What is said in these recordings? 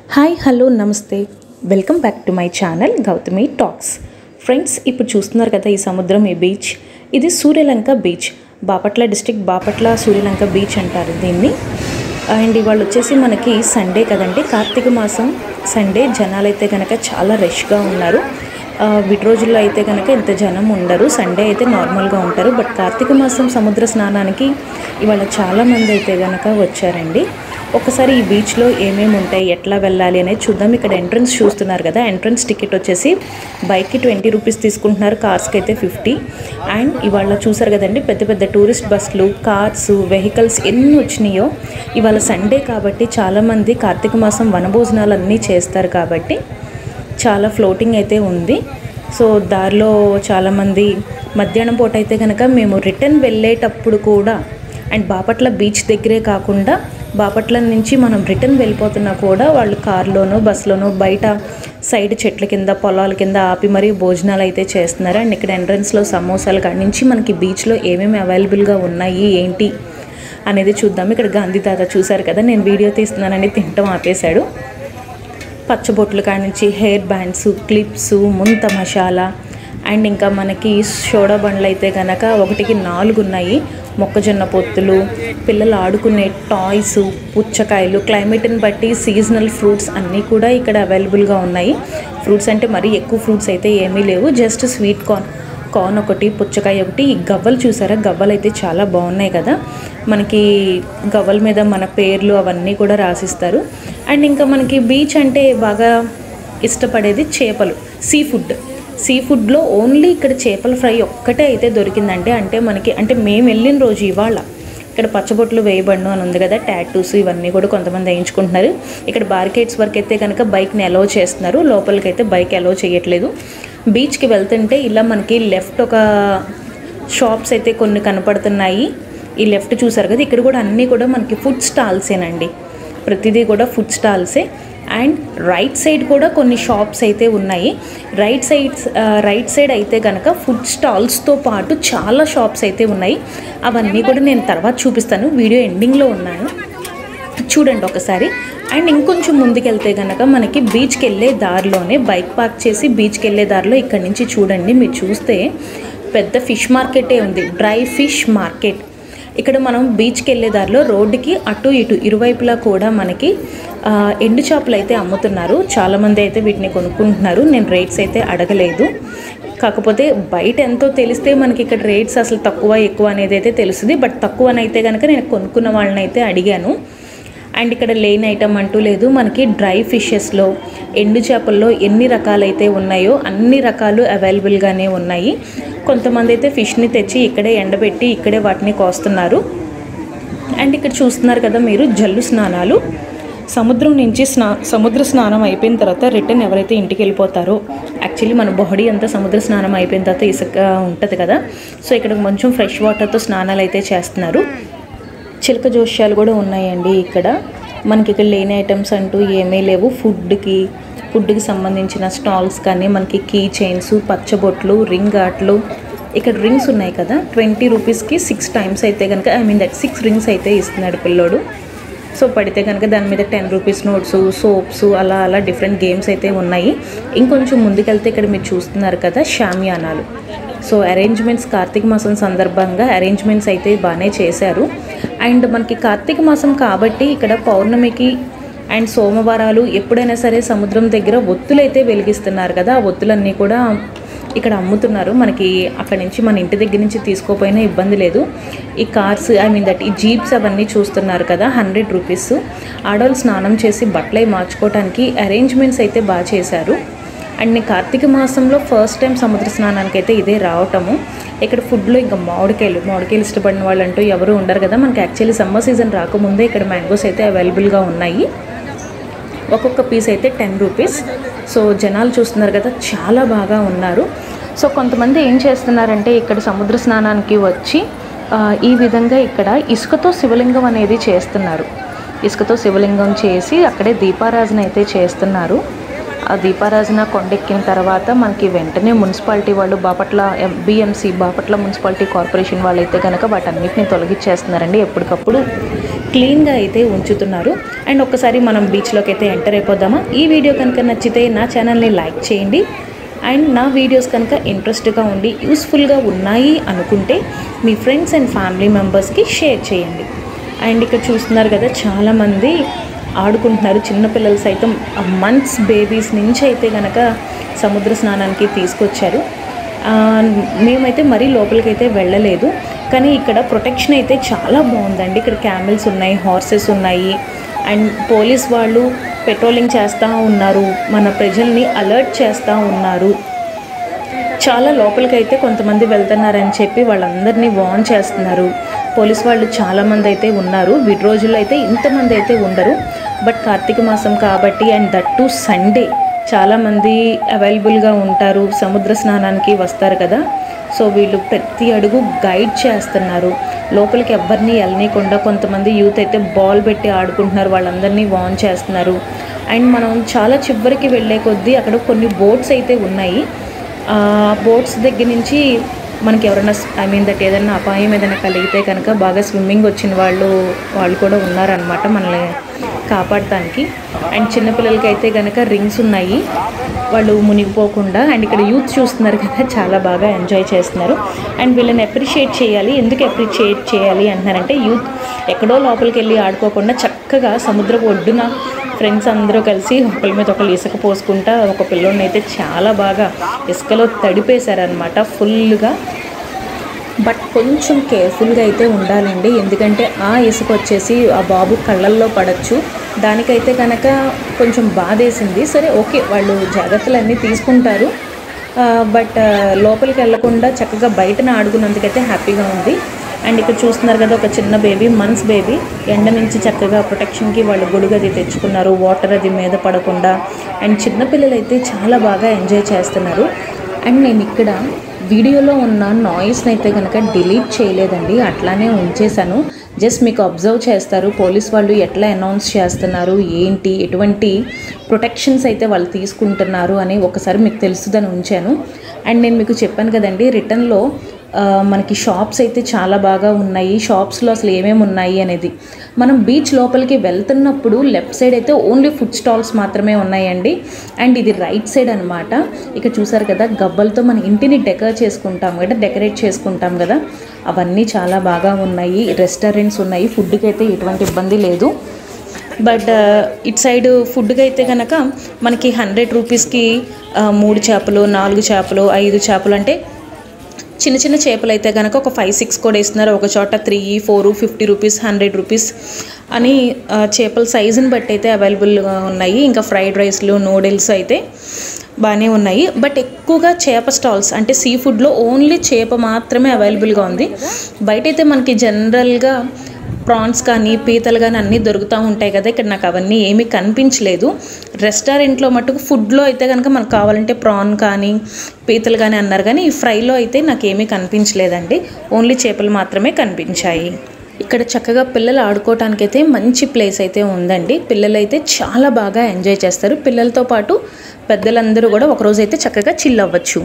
hi hello నమస్తే welcome back to my channel Gautami talks friends ఇప్పుడు చూస్తున్నారు కదా ఈ సముద్రం ఈ బీచ్ ఇది Suryalanka beach Bapatla district Bapatla Suryalanka beach అంటారు దీన్ని అండ్ ఇవాళ వచ్చేసి మనకి సండే కదండి కార్తీక మాసం సండే జనాలు అయితే కనుక చాలా రష్గా ఉన్నారు ఆ, విడి రోజుల్లో అయితే కనుక ఇంత జనం ఉండరు సండే అయితే నార్మల్గా ఉంటారు బట్ కార్తీక మాసం సముద్ర స్నానానికి ఇవాళ చాలామంది అయితే కనుక వచ్చారండి ఒకసారి ఈ బీచ్లో ఏమేమి ఉంటాయి ఎట్లా వెళ్ళాలి అనేది చూద్దాం ఇక్కడ ఎంట్రన్స్ చూస్తున్నారు కదా ఎంట్రన్స్ టికెట్ వచ్చేసి బైక్కి ట్వంటీ రూపీస్ తీసుకుంటున్నారు కార్స్కి అయితే ఫిఫ్టీ అండ్ ఇవాళ చూసారు కదండి పెద్ద పెద్ద టూరిస్ట్ బస్సులు కార్స్ వెహికల్స్ ఎన్ని వచ్చినాయో ఇవాళ సండే కాబట్టి చాలామంది కార్తీక మాసం వనభోజనాలు అన్నీ చేస్తారు కాబట్టి చాలా ఫ్లోటింగ్ అయితే ఉంది సో దారిలో చాలామంది మధ్యాహ్నం పూట అయితే కనుక మేము రిటర్న్ వెళ్ళేటప్పుడు కూడా అండ్ బాపట్ల బీచ్ దగ్గరే కాకుండా బాపట్ల నుంచి మనం రిటర్న్ వెళ్ళిపోతున్నా కూడా వాళ్ళు కార్లోనో బస్సులోనో బయట సైడ్ చెట్ల కింద పొలాల కింద ఆపి మరీ భోజనాలు అయితే చేస్తున్నారు అండ్ ఇక్కడ ఎంట్రన్స్లో సమోసాలు కాడి నుంచి మనకి బీచ్లో ఏమేమి అవైలబుల్గా ఉన్నాయి ఏంటి అనేది చూద్దాం ఇక్కడ గాంధీ తాత చూశారు కదా నేను వీడియో తీస్తున్నానని తింటాం ఆపేశాడు పచ్చబొట్లు కాడి నుంచి హెయిర్ బ్యాండ్స్ క్లిప్స్ ముంత మసాలా అండ్ ఇంకా మనకి సోడా బండ్లు అయితే కనుక ఒకటికి నాలుగు ఉన్నాయి మొక్కజొన్న పొత్తులు పిల్లలు ఆడుకునే టాయ్స్ పుచ్చకాయలు క్లైమేట్ని బట్టి సీజనల్ ఫ్రూట్స్ అన్నీ కూడా ఇక్కడ అవైలబుల్గా ఉన్నాయి ఫ్రూట్స్ అంటే మరీ ఎక్కువ ఫ్రూట్స్ అయితే ఏమీ లేవు జస్ట్ స్వీట్ కార్న్ కార్న్ ఒకటి పుచ్చకాయ ఒకటి ఈ గవ్వలు చూసారా గవ్వలు అయితే చాలా బాగున్నాయి కదా మనకి గవ్వల మీద మన పేర్లు అవన్నీ కూడా రాసిస్తారు అండ్ ఇంకా మనకి బీచ్ అంటే బాగా ఇష్టపడేది చేపలు సీ ఫుడ్ సీ ఫుడ్లో ఓన్లీ ఇక్కడ చేపల ఫ్రై ఒక్కటే అయితే దొరికిందంటే అంటే మనకి అంటే మేము వెళ్ళిన రోజు ఇవాళ ఇక్కడ పచ్చబొట్లు వేయబడిను అని ఉంది కదా టాటూస్ ఇవన్నీ కూడా కొంతమంది వేయించుకుంటున్నారు ఇక్కడ బార్కెట్స్ వరకు అయితే కనుక బైక్ని అలౌ చేస్తున్నారు లోపలికి అయితే బైక్ అలౌ చేయట్లేదు బీచ్కి వెళ్తుంటే ఇలా మనకి లెఫ్ట్ ఒక షాప్స్ అయితే కొన్ని కనపడుతున్నాయి ఈ లెఫ్ట్ చూసారు కదా ఇక్కడ కూడా అన్నీ కూడా మనకి ఫుడ్ స్టాల్సేనండి ప్రతిదీ కూడా ఫుడ్ స్టాల్సే అండ్ రైట్ సైడ్ కూడా కొన్ని షాప్స్ అయితే ఉన్నాయి రైట్ సైడ్ రైట్ సైడ్ అయితే కనుక ఫుడ్ స్టాల్స్తో పాటు చాలా షాప్స్ అయితే ఉన్నాయి అవన్నీ కూడా నేను తర్వాత చూపిస్తాను వీడియో ఎండింగ్లో ఉన్నాను చూడండి ఒకసారి అండ్ ఇంకొంచెం ముందుకెళ్తే కనుక మనకి బీచ్కి వెళ్ళే దారిలోనే బైక్ పార్క్ చేసి బీచ్కి వెళ్ళే దారిలో ఇక్కడ నుంచి చూడండి మీరు చూస్తే పెద్ద ఫిష్ మార్కెటే ఉంది డ్రై ఫిష్ మార్కెట్ ఇక్కడ మనం బీచ్కి వెళ్ళే దారిలో రోడ్డుకి అటు ఇటు ఇరువైపులా కూడా మనకి ఆ, ఎండు చేపలు అయితే అమ్ముతున్నారు చాలామంది అయితే వీటిని కొనుక్కుంటున్నారు నేను రేట్స్ అయితే అడగలేదు కాకపోతే బయట ఎంతో తెలిస్తే మనకి ఇక్కడ రేట్స్ అసలు తక్కువ ఎక్కువ అనేది అయితే తెలుస్తుంది బట్ తక్కువనైతే కనుక నేను కొనుక్కున్న వాళ్ళని అయితే అడిగాను అండ్ ఇక్కడ లేని ఐటమ్ అంటూ లేదు మనకి డ్రై ఫిషెస్లో ఎండు చేపల్లో ఎన్ని రకాలైతే ఉన్నాయో అన్ని రకాలు అవైలబుల్గానే ఉన్నాయి కొంతమంది అయితే ఫిష్ని తెచ్చి ఇక్కడే ఎండబెట్టి ఇక్కడే వాటిని కోస్తున్నారు అండ్ ఇక్కడ చూస్తున్నారు కదా మీరు జల్లు స్నానాలు సముద్రం నుంచి స్నా సముద్ర స్నానం అయిపోయిన తర్వాత రిటర్న్ ఎవరైతే ఇంటికి వెళ్ళిపోతారో యాక్చువల్లీ మన బాడీ అంతా సముద్ర స్నానం అయిపోయిన తర్వాత ఇసుక ఉంటుంది కదా సో ఇక్కడ కొంచెం ఫ్రెష్ వాటర్తో స్నానాలు అయితే చేస్తున్నారు చిలక జోష్యాలు కూడా ఉన్నాయండి ఇక్కడ మనకి ఇక్కడ లేని ఐటమ్స్ అంటూ ఏమీ లేవు ఫుడ్కి ఫుడ్కి సంబంధించిన స్టాల్స్ కానీ మనకి కీ చైన్స్ పచ్చబొట్లు రింగ్ ఆట్లు ఇక్కడ రింగ్స్ ఉన్నాయి కదా ట్వంటీ రూపీస్కి సిక్స్ టైమ్స్ అయితే కనుక I mean that six rings అయితే ఇస్తున్నాడు పిల్లోడు సో పడితే కనుక దాని మీద టెన్ రూపీస్ నోట్స్ సోప్స్ అలా అలా డిఫరెంట్ గేమ్స్ అయితే ఉన్నాయి ఇంకొంచెం ముందుకెళ్తే ఇక్కడ మీరు చూస్తున్నారు కదా షామియానాలు సో అరేంజ్మెంట్స్ కార్తీక మాసం సందర్భంగా అరేంజ్మెంట్స్ అయితే బాగానే చేశారు అండ్ మనకి కార్తీక మాసం కాబట్టి ఇక్కడ పౌర్ణమికి అండ్ సోమవారాలు ఎప్పుడైనా సరే సముద్రం దగ్గర ఒత్తులు అయితే వెలిగిస్తున్నారు కదా ఆ ఒత్తులన్నీ కూడా ఇక్కడ అమ్ముతున్నారు మనకి అక్కడ నుంచి మన ఇంటి దగ్గర నుంచి తీసుకోపోయినా ఇబ్బంది లేదు ఈ కార్స్ ఐ మీన్ దట్ ఈ జీప్స్ అవన్నీ చూస్తున్నారు కదా హండ్రెడ్ రూపీస్ ఆడవాళ్ళు స్నానం చేసి బట్టలు అవి మార్చుకోవడానికి అరేంజ్మెంట్స్ అయితే బాగా చేశారు అండ్ నేను కార్తీక మాసంలో ఫస్ట్ టైం సముద్ర స్నానానికి అయితే ఇదే రావటము ఇక్కడ ఫుడ్లో ఇంకా మామిడికాయలు మామిడికాయలు ఇష్టపడిన వాళ్ళు అంటూ ఎవరు ఉండరు కదా మనకి యాక్చువల్లీ సమ్మర్ సీజన్ రాకముందే ఇక్కడ మ్యాంగోస్ అయితే అవైలబుల్గా ఉన్నాయి ఒక్కొక్క పీస్ అయితే టెన్ రూపీస్ సో జనాలు చూస్తున్నారు కదా చాలా బాగా ఉన్నారు సో కొంతమంది ఏం చేస్తున్నారంటే ఇక్కడ సముద్ర స్నానానికి వచ్చి ఆ, ఈ విధంగా ఇక్కడ ఇసుకతో శివలింగం అనేది చేస్తున్నారు ఇసుకతో శివలింగం చేసి అక్కడే దీపారాజన అయితే చేస్తున్నారు ఆ దీపారాజన కొండెక్కిన తర్వాత మనకి వెంటనే మున్సిపాలిటీ వాళ్ళు Bapatla BMC Bapatla municipality corporation వాళ్ళు అయితే కనుక వాటన్నిటిని తొలగించేస్తున్నారండి ఎప్పటికప్పుడు క్లీన్గా అయితే ఉంచుతున్నారు అండ్ ఒక్కసారి మనం బీచ్లోకి అయితే ఎంటర్ అయిపోదామా ఈ వీడియో కనుక నచ్చితే నా ఛానల్ని లైక్ చేయండి అండ్ నా వీడియోస్ కనుక ఇంట్రెస్ట్గా ఉండి యూస్ఫుల్గా ఉన్నాయి అనుకుంటే మీ ఫ్రెండ్స్ అండ్ ఫ్యామిలీ మెంబర్స్కి షేర్ చేయండి అండ్ ఇక్కడ చూస్తున్నారు కదా చాలామంది ఆడుకుంటున్నారు చిన్నపిల్లలు సైతం మంత్స్ బేబీస్ నుంచి అయితే కనుక సముద్ర స్నానానికి తీసుకొచ్చారు ఆ, మేమైతే మరీ లోపలికి అయితే వెళ్ళలేదు కానీ ఇక్కడ ప్రొటెక్షన్ అయితే చాలా బాగుందండి ఇక్కడ క్యామిల్స్ ఉన్నాయి హార్సెస్ ఉన్నాయి అండ్ పోలీస్ వాళ్ళు పెట్రోలింగ్ చేస్తూ ఉన్నారు మన ప్రజల్ని అలర్ట్ చేస్తూ ఉన్నారు చాలా లోపలికి అయితే కొంతమంది వెళ్తున్నారని చెప్పి వాళ్ళందరినీ వార్న్ చేస్తున్నారు పోలీస్ వాళ్ళు చాలామంది అయితే ఉన్నారు వీటి రోజుల్లో అయితే ఇంతమంది అయితే ఉండరు బట్ కార్తీక మాసం కాబట్టి అండ్ దట్ టు సండే చాలామంది అవైలబుల్గా ఉంటారు సముద్ర స్నానానికి వస్తారు కదా సో వీళ్ళు ప్రతి అడుగు గైడ్ చేస్తున్నారు లోపలికి ఎవరిని వెళ్ళనీయకుండా కొంతమంది యూత్ అయితే బాల్ పెట్టి ఆడుకుంటున్నారు వాళ్ళందరినీ వార్న్ చేస్తున్నారు అండ్ మనం చాలా చివరికి వెళ్ళే కొద్దీ అక్కడ కొన్ని బోట్స్ అయితే ఉన్నాయి ఆ బోట్స్ దగ్గర నుంచి మనకి ఎవరైనా ఐ మీన్ దట్ ఏదైనా అపాయం ఏదైనా కలిగితే కనుక బాగా స్విమ్మింగ్ వచ్చిన వాళ్ళు వాళ్ళు కూడా ఉన్నారనమాట మనల్ని కాపాడటానికి అండ్ చిన్నపిల్లలకి అయితే కనుక రింగ్స్ ఉన్నాయి వాళ్ళు మునిగిపోకుండా అండ్ ఇక్కడ యూత్ చూస్తున్నారు కదా చాలా బాగా ఎంజాయ్ చేస్తున్నారు అండ్ వీళ్ళని అప్రిషియేట్ చేయాలి ఎందుకు అప్రిషియేట్ చేయాలి అంటున్నారంటే యూత్ ఎక్కడో లోపలికి వెళ్ళి ఆడుకోకుండా చక్కగా సముద్రపు ఒడ్డున ఫ్రెండ్స్ అందరూ కలిసి ఒకరి మీద ఒకరు ఇసుక పోసుకుంటా ఒక పిల్లోడిని అయితే చాలా బాగా ఇసుకలో తడిపేశారనమాట ఫుల్గా బట్ కొంచెం కేర్ఫుల్గా అయితే ఉండాలండి ఎందుకంటే ఆ ఇసుక వచ్చేసి ఆ బాబు కళ్ళల్లో పడచ్చు దానికైతే కనుక కొంచెం బాధేసింది సరే ఓకే వాళ్ళు జాగ్రత్తలు అన్నీ తీసుకుంటారు బట్ లోపలికి వెళ్లకుండా చక్కగా బయటన ఆడుకున్నందుకైతే హ్యాపీగా ఉంది అండ్ ఇక్కడ చూస్తున్నారు కదా ఒక చిన్న బేబీ మంత్స్ బేబీ ఎండ నుంచి చక్కగా ప్రొటెక్షన్కి వాళ్ళు గొడుగు అది తెచ్చుకున్నారు వాటర్ అది మీద పడకుండా అండ్ చిన్నపిల్లలు అయితే చాలా బాగా ఎంజాయ్ చేస్తున్నారు అండ్ నేను ఇక్కడ వీడియోలో ఉన్న నాయిస్ని అయితే కనుక డిలీట్ చేయలేదండి అట్లానే ఉంచేశాను జస్ట్ మీకు అబ్జర్వ్ చేస్తారు పోలీస్ వాళ్ళు ఎట్లా అనౌన్స్ చేస్తున్నారు ఏంటి ఎటువంటి ప్రొటెక్షన్స్ అయితే వాళ్ళు తీసుకుంటున్నారు అని ఒకసారి మీకు తెలుస్తుందని ఉంచాను అండ్ నేను మీకు చెప్పాను కదండి రిటర్న్లో ఆ, మనకి షాప్స్ అయితే చాలా బాగా ఉన్నాయి షాప్స్లో అసలు ఏమేమి ఉన్నాయి అనేది మనం బీచ్ లోపలికి వెళ్తున్నప్పుడు లెఫ్ట్ సైడ్ అయితే ఓన్లీ ఫుడ్ స్టాల్స్ మాత్రమే ఉన్నాయండి అండ్ ఇది రైట్ సైడ్ అనమాట ఇక చూసారు కదా గబ్బలతో మన ఇంటిని డెకర్ చేసుకుంటాం కదా డెకరేట్ చేసుకుంటాం కదా అవన్నీ చాలా బాగా ఉన్నాయి రెస్టారెంట్స్ ఉన్నాయి ఫుడ్కి అయితే ఎటువంటి ఇబ్బంది లేదు బట్ ఇటు సైడ్ ఫుడ్కి అయితే కనుక మనకి హండ్రెడ్ రూపీస్కి మూడు చేపలు నాలుగు చేపలు ఐదు చేపలు అంటే చిన్న చిన్న చేపలు అయితే కనుక ఒక ఫైవ్ సిక్స్ కూడా ఇస్తున్నారు ఒక చోట three four fifty rupees hundred rupees అని ఆ, చేపల సైజుని బట్టి అయితే అవైలబుల్గా ఉన్నాయి ఇంకా ఫ్రైడ్ రైస్లు నూడిల్స్ అయితే బాగానే ఉన్నాయి బట్ ఎక్కువగా చేప స్టాల్స్ అంటే సీ ఫుడ్లో ఓన్లీ చేప మాత్రమే అవైలబుల్గా ఉంది బయట అయితే మనకి జనరల్గా ప్రాన్స్ కానీ పీతలు కానీ అన్నీ దొరుకుతూ ఉంటాయి కదా ఇక్కడ నాకు అవన్నీ ఏమీ కనిపించలేదు రెస్టారెంట్లో మటుకు ఫుడ్లో అయితే కనుక మనకు కావాలంటే ప్రాన్ కానీ పీతలు కానీ అన్నారు కానీ ఈ ఫ్రైలో అయితే నాకు ఏమీ కనిపించలేదండి ఓన్లీ చేపలు మాత్రమే కనిపించాయి ఇక్కడ చక్కగా పిల్లలు ఆడుకోవటానికి అయితే మంచి ప్లేస్ అయితే ఉందండి పిల్లలు అయితే చాలా బాగా ఎంజాయ్ చేస్తారు పిల్లలతో పాటు పెద్దలందరూ కూడా ఒకరోజు అయితే చక్కగా చిల్ అవ్వచ్చు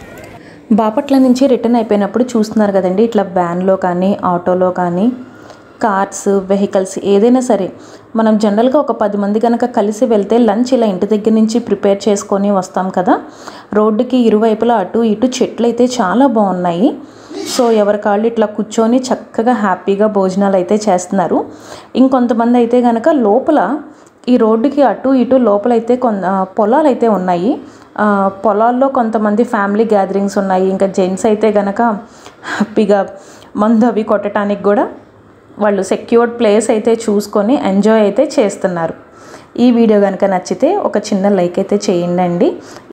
బాపట్ల నుంచి రిటర్న్ అయిపోయినప్పుడు చూస్తున్నారు కదండి ఇట్లా వ్యాన్లో కానీ ఆటోలో కానీ కార్స్ వెహికల్స్ ఏదైనా సరే మనం జనరల్గా ఒక పది మంది కనుక కలిసి వెళ్తే లంచ్ ఇలా ఇంటి దగ్గర నుంచి ప్రిపేర్ చేసుకొని వస్తాం కదా రోడ్డుకి ఇరువైపులా అటు ఇటు చెట్లు అయితే చాలా బాగున్నాయి సో ఎవరి కాళ్ళు ఇట్లా కూర్చొని చక్కగా హ్యాపీగా భోజనాలు అయితే చేస్తున్నారు ఇంకొంతమంది అయితే కనుక లోపల ఈ రోడ్డుకి అటు ఇటు లోపలైతే కొన్ ఆ, పొలాలు అయితే ఉన్నాయి ఆ, పొలాల్లో కొంతమంది ఫ్యామిలీ గ్యాదరింగ్స్ ఉన్నాయి ఇంకా జెంట్స్ అయితే గనక హ్యాపీగా మందు అవి కొట్టడానికి కూడా వాళ్ళు సెక్యూర్డ్ ప్లేస్ అయితే చూసుకొని ఎంజాయ్ అయితే చేస్తున్నారు ఈ వీడియో కనుక నచ్చితే ఒక చిన్న లైక్ అయితే చేయండి